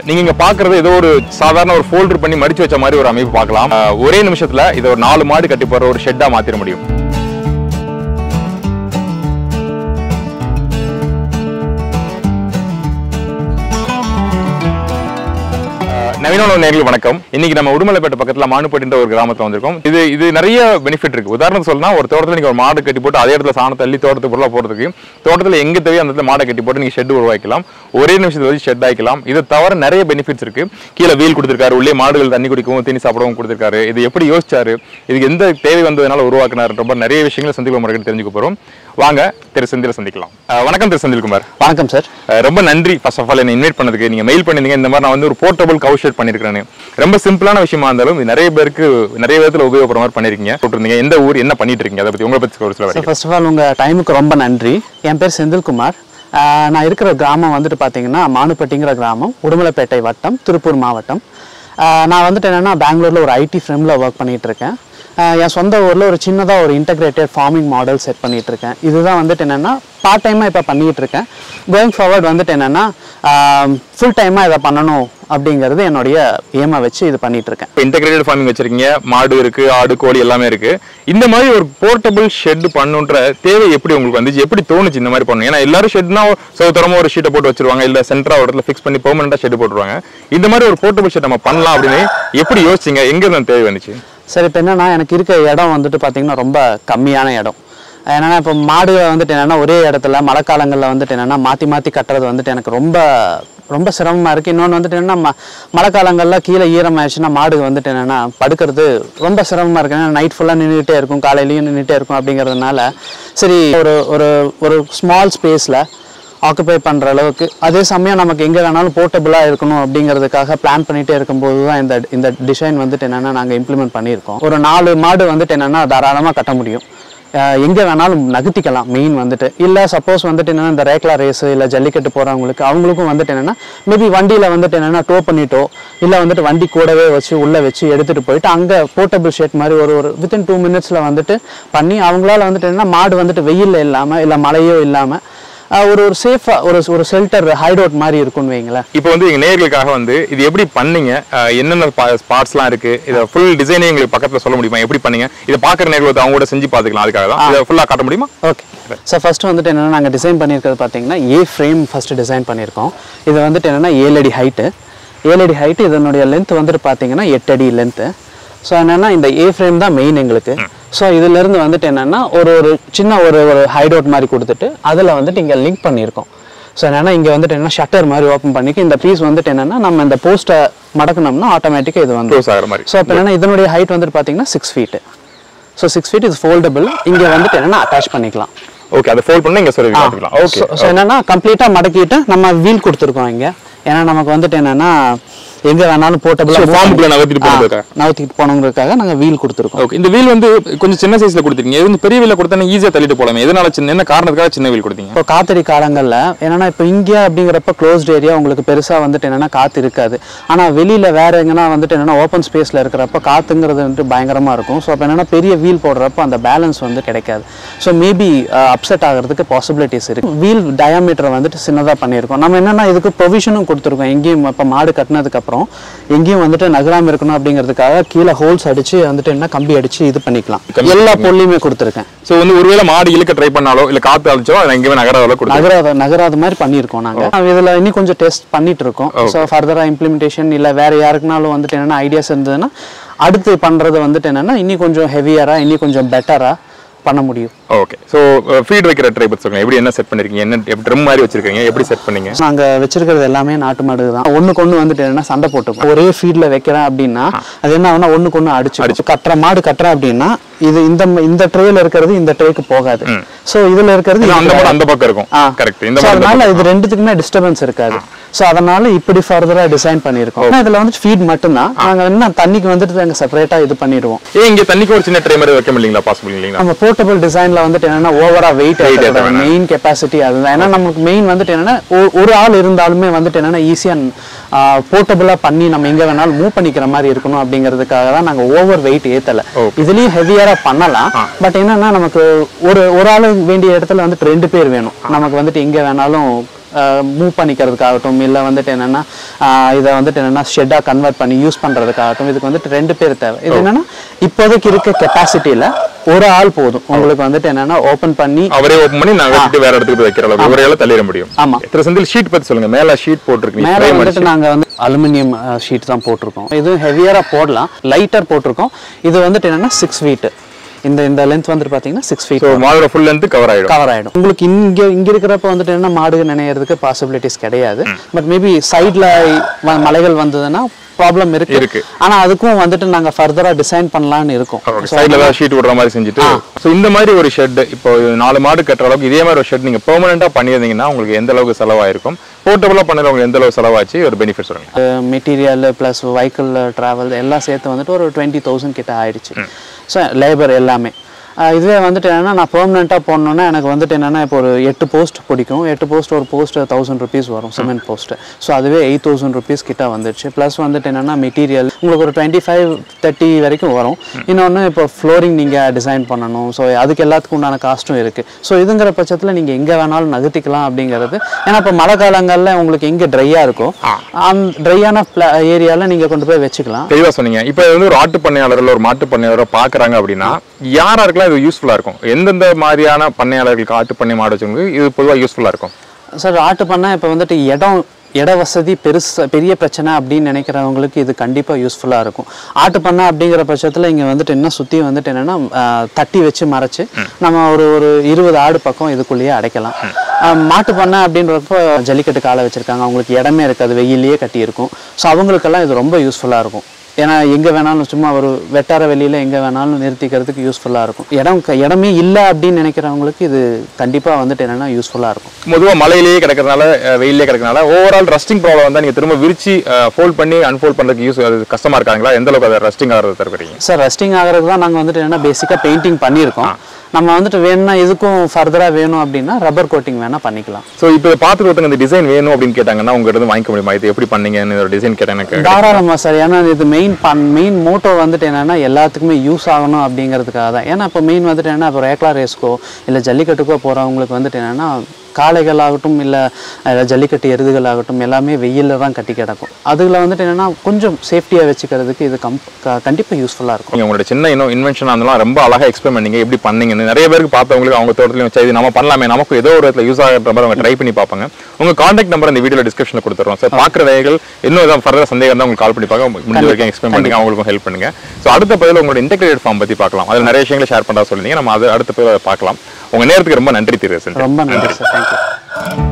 நீங்க இங்க பாக்குறது ஏதோ ஒரு சாதாரண ஒரு ஃபோல்டர் பண்ணி மடிச்சு வச்ச மாதிரி ஒரு அமைப்பு பார்க்கலாம் அஹ், ஒரே நிமிஷத்துல இதை ஒரு நாலு மாடு கட்டி போற ஒரு ஷெட்டா மாத்திர முடியும் நவீன நேரில் வணக்கம் இன்னைக்கு நம்ம உடுமலைப்பேட்டை பக்கத்துல மானுப்பட்டின்ற ஒரு கிராமத்துல வந்திருக்கோம் இது இது நிறைய பெனிஃபிட் இருக்கு உதாரணத்துக்கு சொல்லலாம் ஒரு தோட்டத்துல நீங்க ஒரு மாடு கட்டி போட்டு அதே இடத்துல சாணம் தள்ளி தோட்டத்துக்கு பொருளா போறதுக்கு தோட்டத்துல எங்க தேவையோ அந்த இடத்துல மாடை கட்டி போட்டு நீங்க ஷெட் உருவாக்கலாம் ஒரே நிமிஷத்துல வச்சு ஷெட் ஆக்கலாம் இதை தவிர நிறைய பெனிஃபிட்ஸ் இருக்கு கீழே வீல் கொடுத்திருக்காரு உள்ளே மாடுகள் தண்ணி குடிக்கவும் தீனி சாப்பிடவும் கொடுத்திருக்காரு இது எப்படி யோசிச்சாரு இதுக்கு எந்த தேவை வந்ததுனால உருவாக்குனாரு ரொம்ப நிறைய விஷயங்களை சந்திப்பு முறைகள் தெரிஞ்சுக்க போறோம் வாங்க திரு செந்தில சந்திக்கலாம் அஹ் வணக்கம் திரு செந்தில்குமார் வணக்கம் சார் அஹ் ரொம்ப நன்றி ஃபர்ஸ்ட் ஆஃப் ஆல் என்ன இன்வைட் பண்ணதுக்கு நீங்க மெயில் பண்ணிருந்தீங்க இந்த மாதிரி நான் வந்து ஒரு போர்ட்டபிள் கவு ஷெட் பண்ணிருக்கேன் ரொம்ப சிம்பிளான விஷயமா இருந்தாலும் இது நிறைய பேருக்கு நிறைய விதத்துல உபயோகப்படுற மாதிரி பண்ணிருக்கீங்க போட்டிருந்தீங்க எந்த ஊர் என்ன பண்ணிட்டு இருக்கீங்க அதை பத்தி உங்களை பத்தி ஒரு சில சார் வரைக்கும் ஃபர்ஸ்ட் ஆஃப் ஆல் உங்கள் டைமுக்கு ரொம்ப நன்றி என் பேர் செந்தில்குமார் ஆஹ் நான் இருக்கிற கிராமம் வந்துட்டு பார்த்தீங்கன்னா மானுப்பட்டிங்கிற கிராமம் உடுமலைப்பேட்டை வட்டம் திருப்பூர் மாவட்டம் ஆஹ் நான் வந்துட்டு என்னென்னா பெங்களூரில் ஒரு ஐடி ஃப்ரெமில் ஒர்க் பண்ணிட்டு இருக்கேன் ஆஹ் என் சொந்த ஊரில் ஒரு சின்னதாக ஒரு இன்டகிரேட்டட் ஃபார்மிங் மாடல் செட் பண்ணிட்டு இருக்கேன் இதுதான் வந்துட்டு என்னென்னா பார்ட் டைமாக இப்போ பண்ணிட்டு இருக்கேன் கோயிங் ஃபார்வர்ட் வந்துட்டு என்னென்னா ஃபுல் டைமாக இதை பண்ணணும் அப்படிங்கிறது என்னுடைய ஏமை வச்சு இது பண்ணிட்டு இருக்கேன் இப்போ இன்டகிரேட்டட் ஃபார்மிங் வச்சிருக்கீங்க மாடு இருக்கு ஆடு கோழி எல்லாமே இருக்கு இந்த மாதிரி ஒரு போர்ட்டபிள் ஷெட் பண்ணுன்ற தேவை எப்படி உங்களுக்கு வந்துச்சு எப்படி தோணுச்சு இந்த மாதிரி பண்ணணும் ஏன்னா எல்லாரும் ஷெட்னா சௌத்தரமா ஒரு ஷீட்டை போட்டு வச்சிருவாங்க இல்ல சென்டரா ஒரு இடத்துல ஃபிக்ஸ் பண்ணி பெர்மனண்டா ஷெட் போட்டுருவாங்க இந்த மாதிரி ஒரு போர்ட்டபிள் ஷெட் நம்ம பண்ணலாம் அப்படின்னு எப்படி யோசிச்சீங்க எங்க இருந்து அந்த தேவை வந்துச்சு சரி இப்போ என்னன்னா எனக்கு இருக்க இடம் வந்துட்டு பார்த்தீங்கன்னா ரொம்ப கம்மியான இடம் என்னன்னா இப்போ மாடு வந்துட்டு என்னன்னா ஒரே இடத்துல மழை காலங்களில் வந்துட்டு என்னன்னா மாற்றி மாற்றி கட்டுறது வந்துட்டு எனக்கு ரொம்ப ரொம்ப சிரமமாக இருக்குது இன்னொன்று வந்துட்டு என்னன்னா ம மழை காலங்களில் கீழே ஈரமாயிடுச்சுன்னா மாடு வந்துட்டு என்னன்னா படுக்கிறது ரொம்ப சிரமமாக இருக்கு ஏன்னா நைட் ஃபுல்லாக நின்றுட்டே இருக்கும் காலையிலையும் நின்றுட்டே இருக்கும் அப்படிங்கிறதுனால சரி ஒரு ஒரு ஒரு ஸ்மால் ஸ்பேஸில் ஆக்குபை பண்ணுற அளவுக்கு அதே சமயம் நமக்கு எங்கே வேணாலும் போர்ட்டபுளாக இருக்கணும் அப்படிங்கிறதுக்காக பிளான் பண்ணிகிட்டே இருக்கும்போது தான் இந்த இந்த டிசைன் வந்துட்டு என்னென்னா நாங்கள் இம்ப்ளிமெண்ட் பண்ணியிருக்கோம் ஒரு நாலு மாடு வந்துட்டு என்னென்னா தாராளமாக கட்ட முடியும் எங்கே வேணாலும் நகர்த்திக்கலாம் மெயின் வந்துட்டு இல்லை சப்போஸ் வந்துட்டு என்னென்னா இந்த ரேக்லா ரேஸு இல்லை ஜல்லிக்கட்டு போகிறவங்களுக்கு அவங்களுக்கும் வந்துட்டு என்னென்னா மேபி வண்டியில் வந்துட்டு என்னென்னா டோ பண்ணிட்டோ இல்லை வந்துட்டு வண்டி கூடவே வச்சு உள்ளே வச்சு எடுத்துகிட்டு போயிட்டு அங்கே போர்ட்டபிள் ஷேட் மாதிரி ஒரு ஒரு வித்தின் டூ மினிட்ஸில் வந்துட்டு பண்ணி அவங்களால வந்துட்டு என்னென்னா மாடு வந்துட்டு வெயிலில் இல்லாமல் இல்லை மழையோ இல்லாமல் ஆஹ் ஒரு ஒரு சேஃபாக ஒரு ஒரு ஷெல்டர் ஹைடவுட் மாதிரி இருக்கும்னு வைங்களேன் இப்போ வந்து எங்க நேயர்களுக்காக வந்து இது எப்படி பண்ணீங்க அஹ் என்னென்ன பார்ட்ஸ்லாம் இருக்கு இதை ஃபுல் டிசைனே எங்களுக்கு பக்கத்துல சொல்ல முடியுமா எப்படி பண்ணீங்க இதை பாக்குற நேர்களுக்கு அவங்க கூட செஞ்சு பார்த்துக்கலாம் அதுக்காக தான் இதை ஃபுல்லா காட்ட முடியுமா ஓகே சார் ஃபர்ஸ்ட் வந்துட்டு என்னென்னா நாங்கள் டிசைன் பண்ணியிருக்கிறது பார்த்தீங்கன்னா ஏ ஃப்ரேம் ஃபர்ஸ்ட் டிசைன் பண்ணியிருக்கோம் இது வந்துட்டு என்னென்னா ஏழு அடி ஹைட்டு ஏழு அடி ஹைட்டு இதனுடைய லென்த் வந்துட்டு பார்த்தீங்கன்னா எட்டு அடி லென்த்து ஸோ என்னென்னா இந்த ஏ ஃப்ரேம் தான் மெயின் எங்களுக்கு ஸோ இதுலேருந்து வந்துட்டு என்னென்னா ஒரு ஒரு சின்ன ஒரு ஒரு ஹைடவுட் மாதிரி கொடுத்துட்டு அதில் வந்துட்டு இங்கே லிங்க் பண்ணியிருக்கோம் ஸோ என்னென்னா இங்கே வந்துட்டு என்ன ஷட்டர் மாதிரி ஓப்பன் பண்ணிக்க இந்த பீஸ் வந்துட்டு என்னென்னா நம்ம இந்த போஸ்ட்டை மடக்கணும்னா ஆட்டோமேட்டிக்காக இது வந்து க்ளோஸ் ஆகிற மாதிரி ஸோ அப்போ என்னன்னா இதனுடைய ஹைட் வந்துட்டு பார்த்தீங்கன்னா six feet so six feet இது ஃபோல்டபுள் இங்கே வந்துட்டு என்னென்னா அட்டாச் பண்ணிக்கலாம் ஓகே அதை ஃபோல்ட் பண்ணி இங்க சொல்லி பார்த்துக்கலாம் ஓகே ஸோ என்னன்னா கம்ப்ளீட்டாக மடக்கிட்டு நம்ம வீல் கொடுத்துருக்கோம் இங்கே ஏன்னா நமக்கு வந்துட்டு என்னன்னா எங்கே வேணாலும் So, farm குள்ள நகர்த்திட்டு போறதுக்காக. போட்டபிளாக நகர்த்திட்டு போனவங்களுக்காக நாங்கள் வீல் கொடுத்துருக்கோம் ஓகே இந்த வீல் வந்து கொஞ்சம் சின்ன சைஸ்ல கொடுத்துருக்கீங்க இது வந்து பெரிய வீல கொடுத்தா ஈஸியா தள்ளிட்டு போலாமே எதனால சின்ன என்ன காரணத்துக்காக சின்ன வீல் கொடுத்தீங்க இப்போ காத்தடி காலங்களில் என்னன்னா இப்போ இங்கே அப்படிங்கிறப்ப க்ளோஸ்ட் ஏரியா உங்களுக்கு பெருசாக வந்துட்டு என்னன்னா காற்று இருக்காது ஆனால் வெளியில் வேற எங்கன்னா வந்துட்டு என்னன்னா ஓப்பன் ஸ்பேஸில் இருக்கிறப்ப காற்றுங்கிறது வந்துட்டு பயங்கரமாக இருக்கும் ஸோ அப்போ என்னன்னா பெரிய வீல் போடுறப்ப அந்த பேலன்ஸ் வந்து கிடைக்காது ஸோ மேபி அப்செட் ஆகிறதுக்கு பாசிபிலிட்டிஸ் இருக்கு வீல் டயாமீட்டர் வந்துட்டு சின்னதாக பண்ணியிருக்கோம் நம்ம என்னன்னா இதுக்கு ப்ரொவிஷனும் கொடுத்துருக்கோம் எங்கேயும் இப்போ மாடு கட்டினதுக்கப்புறம் எங்கேயும் வந்துட்டு நகராமல் இருக்கணும் அப்படிங்கிறதுக்காக கீழே ஹோல்ஸ் அடிச்சு வந்துட்டு என்ன கம்பி அடிச்சு இது பண்ணிக்கலாம் எல்லா பொருளையுமே கொடுத்துருக்கேன் சோ வந்து ஒருவேளை மாடு இழுக்க ட்ரை பண்ணாலோ இல்ல காத்து அழிச்சோ அதை எங்கேயுமே நகர அளவு கொடுத்து நகராத நகராத மாதிரி பண்ணியிருக்கோம் நாங்கள் இதில் இன்னும் கொஞ்சம் டெஸ்ட் பண்ணிட்டு இருக்கோம் ஸோ ஃபர்தராக இம்ப்ளிமெண்டேஷன் இல்லை வேற யாருக்குனாலும் வந்துட்டு என்னென்னா ஐடியாஸ் இருந்ததுன்னா அடுத்து பண்ணுறது வந்துட்டு என்னென்னா இன்னும் கொஞ்சம் ஹெவியராக இன்னும் கொஞ்சம் பெட்டராக பண்ண முடியும் ஓகே சோ ஃபீட் வைக்கிற ட்ரை பத்தி சொல்லுங்க எப்படி என்ன செட் பண்ணிருக்கீங்க என்ன ட்ரம் மாதிரி வச்சிருக்கீங்க எப்படி செட் பண்ணீங்க நாங்கள் வச்சிருக்கிறது எல்லாமே நாட்டு மாடு தான் ஒன்றுக்கு ஒன்று வந்துட்டு என்னன்னா சண்டை போட்டுக்கும் ஒரே ஃபீல்டில் வைக்கிறேன் அப்படின்னா அது என்ன ஆகுனா ஒன்றுக்கு ஒன்று அடிச்சு அடிச்சு கட்டுற மாடு கட்டுறேன் அப்படின்னா இது இந்த இந்த ட்ரேல இருக்கிறது இந்த ட்ரேக்கு போகாது ஸோ இதில் இருக்கிறது இது அந்த இதுக்கு மாடு அந்த பக்கம் இருக்கும் ஆ. கரெக்ட் இந்த So, மாடு அதனால இது ரெண்டுத்துக்குமே டிஸ்டர்பன்ஸ் இருக்காது ஸோ அதனால இப்படி ஃபர்தரா டிசைன் பண்ணியிருக்கோம் ஆனா இதுல வந்து ஃபீட் மட்டும்தான் நாங்க என்ன தண்ணிக்கு வந்துட்டு நாங்க செப்பரேட்டா இது பண்ணிடுவோம் ஏன் இங்க தண்ணிக்கு ஒரு சின்ன ட்ரை மாதிரி வைக்க முடியலீங்களா பாசிபிள் இல்லைங்களா நம்ம போர்ட்டபிள் டிசைன்ல வந்துட்டு என்னன்னா ஓவரா வெயிட் Weight ஏத்த வேணாம். மெயின் கெப்பாசிட்டி அதுதான் ஏன்னா நமக்கு மெயின் வந்துட்டு என்னன்னா ஒ- ஒரு ஆள் இருந்தாலுமே வந்துட்டு என்னன்னா ஈஸியா போர்ட்டபிளா பண்ணி நம்ம எங்க வேணாலும் மூவ் பண்ணிக்கிற மாதிரி இருக்கணும் அப்படிங்கிறதுக்காக தான் நாங்க ஓவர் வெயிட் ஏத்தல இதுலயும் ஹெவியரா பண்ணலாம் பட் என்னன்னா நமக்கு ஒரு ஒரு ஆள் வேண்டிய இடத்துல வந்துட்டு ரெண்டு பேர் வேணும் நமக்கு வந்துட்டு எங்க வேணாலும் மூவ் பண்ணிக்கிறதுக்காகட்டும் இல்லை வந்துட்டு என்னென்னா இதை வந்துட்டு என்னென்னா ஷெட்டாக கன்வெர்ட் பண்ணி யூஸ் பண்ணுறதுக்காகட்டும் இதுக்கு வந்துட்டு ரெண்டு பேர் தேவை இது என்னென்னா இப்போதைக்கு இருக்க கெப்பாசிட்டியில் ஒரு ஆள் போதும் உங்களுக்கு வந்துட்டு என்னென்னா ஓப்பன் பண்ணி அவரே ஓப்பன் பண்ணி நான் வச்சுட்டு வேற இடத்துக்கு போய் வைக்கிற அளவுக்கு ஒரே தள்ளிட முடியும் ஆமா. திரு செந்தில் ஷீட் பத்தி சொல்லுங்க மேல ஷீட் போட்டிருக்கீங்க மேலே frame வந்துட்டு நாங்க வந்து அலுமினியம் ஷீட் தான் போட்டிருக்கோம் இதுவும் ஹெவியரா போடலாம் லைட்டர் போட்டிருக்கோம் இது வந்துட்டு என்னன்னா சிக்ஸ் ஃபீட் இந்த இந்த லென்த் வந்துட்டு பாத்தீங்கன்னா சிக்ஸ் ஃபீட் ஸோ மாடோட ஃபுல் லென்த் கவர் ஆயிடும் கவர் ஆயிடும் உங்களுக்கு இங்க இங்க இருக்கிறப்ப வந்துட்டு என்ன மாடு நினைக்கிறதுக்கு பாசிபிலிட்டிஸ் கிடையாது பட் மேபி சைட்ல மலைகள் வந்ததுன்னா ப்ராப்ளம் இருக்கு இருக்கு. ஆனா அதுக்கும் வந்துட்டு நாங்க ஃபர்தரா டிசைன் பண்ணலாம்னு இருக்கோம் சைடுல ஏதாவது ஷீட் விடுற மாதிரி செஞ்சுட்டு ஸோ இந்த மாதிரி ஒரு ஷெட் இப்போ நாலு மாடு கட்டுற அளவுக்கு இதே மாதிரி ஒரு ஷெட் நீங்க பெர்மனண்டா பண்ணியிருந்தீங்கன்னா உங்களுக்கு எந்த அளவுக்கு செலவாயிருக்கும் போர்ட்டபுளா பண்ணல உங்களுக்கு எந்த அளவுக்கு செலவாச்சு ஒரு பெனிஃபிட் சொல்லுங்க மெட்டீரியல் ப்ளஸ் வெஹிக்கிள் ட்ராவல் எல்லாம் சேர்த்து வந்துட்டு ஒரு டுவெண்ட்டி தௌசண்ட் கிட்ட ஆயிடுச்சு ஸோ லேபர் எல்லாமே அஹ் இதுவே வந்துட்டு என்னன்னா நான் பெர்மனெண்ட்டாக போடணுன்னா எனக்கு வந்துட்டு என்னன்னா இப்போ ஒரு எட்டு போஸ்ட் பிடிக்கும் எட்டு போஸ்ட் ஒரு போஸ்ட் தௌசண்ட் ருபீஸ் வரும் சிமெண்ட் போஸ்ட் ஸோ அதுவே எயிட் தௌசண்ட் ருபீஸ் கிட்ட வந்துடுச்சு ப்ளஸ் வந்துட்டு என்னன்னா மெட்டீரியல் உங்களுக்கு ஒரு டுவெண்ட்டி ஃபைவ் தேர்ட்டி வரைக்கும் வரும் இன்னொன்று இப்போ ஃப்ளோரிங் நீங்கள் டிசைன் பண்ணணும் ஸோ அதுக்கு எல்லாத்துக்கும் உண்டான காஸ்ட்டும் இருக்குது ஸோ இதுங்கிற பட்சத்தில் நீங்கள் எங்கே வேணாலும் நகர்த்திக்கலாம் அப்படிங்கிறது ஏன்னா இப்போ மழை காலங்களில் உங்களுக்கு எங்கே ட்ரையாக இருக்கோ அந்த ட்ரையான ஏரியாவில் நீங்கள் கொண்டு போய் வச்சுக்கலாம் தெளிவா சொன்னீங்க இப்போ இது வந்து ஒரு ஆட்டு பண்ணையாளர் இல்ல ஒரு மாட்டு பண்ணையாளரோ பாக்குறாங்க அப்படின்னா யாரா இருக்கலாம் இது யூஸ்ஃபுல்லா இருக்கும் எந்தெந்த மாதிரியான பண்ணையாளர்களுக்கு ஆட்டு பண்ணை மாடு வச்சவங்களுக்கு இது பொதுவா யூஸ்ஃபுல்லா இருக்கும் சார் ஆட்டு பண்ண இப்போ வந்துட்டு இடம் இட வசதி பெருசு பெரிய பிரச்சனை அப்படின்னு நினைக்கிறவங்களுக்கு இது கண்டிப்பாக யூஸ்ஃபுல்லாக இருக்கும் ஆட்டு பண்ணை அப்படிங்கிற பட்சத்தில் இங்கே வந்துட்டு என்ன சுற்றி வந்துட்டு என்னென்னா தட்டி வச்சு மறைச்சு நம்ம ஒரு ஒரு இருபது ஆடு பக்கம் இதுக்குள்ளேயே அடைக்கலாம் ஆஹ் மாட்டு பண்ணை அப்படின்றப்போ ஜல்லிக்கட்டு காலை வச்சுருக்காங்க அவங்களுக்கு இடமே இருக்காது வெயிலேயே கட்டியிருக்கும் ஸோ அவங்களுக்கெல்லாம் இது ரொம்ப யூஸ்ஃபுல்லாக இருக்கும் ஏன்னா எங்கே வேணாலும் சும்மா ஒரு வெட்டார வெளியில் எங்கே வேணாலும் நிறுத்திக்கிறதுக்கு யூஸ்ஃபுல்லாக இருக்கும் இடம் க- இடமே இல்லை அப்படின்னு நினைக்கிறவங்களுக்கு இது கண்டிப்பாக வந்துட்டு என்னென்னா யூஸ்ஃபுல்லாக இருக்கும் பொதுவா மலையிலேயே கிடக்கிறதுனால அஹ், வெயிலே கிடக்கிறதுனால ஓவரால் ரஸ்டிங் ப்ராப்ளம் வந்தா நீங்க திரும்ப விரிச்சு ஃபோல்ட் பண்ணி அன்ஃபோல்ட் பண்றதுக்கு யூஸ் அது கஷ்டமா இருக்காங்களா எந்த அளவுக்கு அதை ரஸ்டிங் ஆகிறத தருக்கிறீங்க சார் ரெஸ்டிங் ஆகிறது தான் நாங்கள் வந்துட்டு என்ன பேசிக்காக பெயிண்டிங் பண்ணியிருக்கோம் நம்ம வந்துட்டு வேணும்னா இதுக்கும் ஃபர்தராக வேணும் அப்படின்னா ரப்பர் கோட்டிங் வேணால் பண்ணிக்கலாம் ஸோ இப்போ இதை பார்த்துட்டு ஒருத்தங்க இந்த டிசைன் வேணும் அப்படின்னு கேட்டாங்கன்னா உங்ககிட்ட இருந்து வாங்கிக்க முடியுமா இது எப்படி பண்ணீங்கன்னு ஒரு டிசைன் கேட்டேன் எனக்கு தாராளமாக சார் ஏன்னா இது மெயின் பன் மெயின் மோட்டோ வந்துட்டு என்னன்னா எல்லாத்துக்குமே யூஸ் ஆகணும் அப்படிங்கிறதுக்காக தான் ஏன்னா இப்போ மெயின் வந்துட்டு என்ன இப்போ ரேக்லா ரேஸ்க்கோ இல்லை ஜல்லிக்கட்டுக்கோ போகிறவங்களுக்கு வந்துட்டு என்னன்னா காளைகள் ஆகட்டும் இல்லை ஜல்லிக்கட்டு எருதுகள் ஆகட்டும் எல்லாமே வெயிலில் தான் கட்டி கிடக்கும் அதில் வந்துட்டு என்னன்னா கொஞ்சம் சேஃப்டியாக வச்சுக்கிறதுக்கு இது கம் கண்டிப்பாக யூஸ்ஃபுல்லாக இருக்கும் நீங்க உங்களோட சின்ன இன்னும் இன்வென்ஷன் அதெல்லாம் ரொம்ப அழகா எக்ஸ்பிளைன் பண்ணீங்க எப்படி பண்ணீங்கன்னு நிறைய பேருக்கு பார்த்தவங்களுக்கு அவங்க தோட்டத்துலையும் வச்சா இது நம்ம பண்ணலாமே நமக்கு ஏதோ ஒரு இடத்துல யூஸ் ஆகிற மாதிரி அவங்க ட்ரை பண்ணி பார்ப்பாங்க உங்க காண்டாக்ட் நம்பர் இந்த வீடியோ டிஸ்கிரிப்ஷனில் கொடுத்துறோம் சார் பார்க்குற வேலைகள் இன்னும் ஏதாவது ஃபர்தர் சந்தேகம் இருந்தால் உங்களுக்கு கால் பண்ணி பார்க்க முடிஞ்ச வரைக்கும் எக்ஸ்பிளைன் பண்ணுங்க அவங்களுக்கும் ஹெல்ப் பண்ணுங்க ஸோ அடுத்த பதில் உங்களோட இன்டெகிரேட் ஃபார்ம் பத்தி பார்க்கலாம் அதில் நிறைய விஷயங்களை ஷேர் பண்ணா சொல்லுங்க நம்ம அது அடுத்த பதில் பார்க்கலாம் உங்க நேரத்துக்கு ரொம்ப நன்றி திரு ரொம்ப நன்றி சார் தேங்க்யூ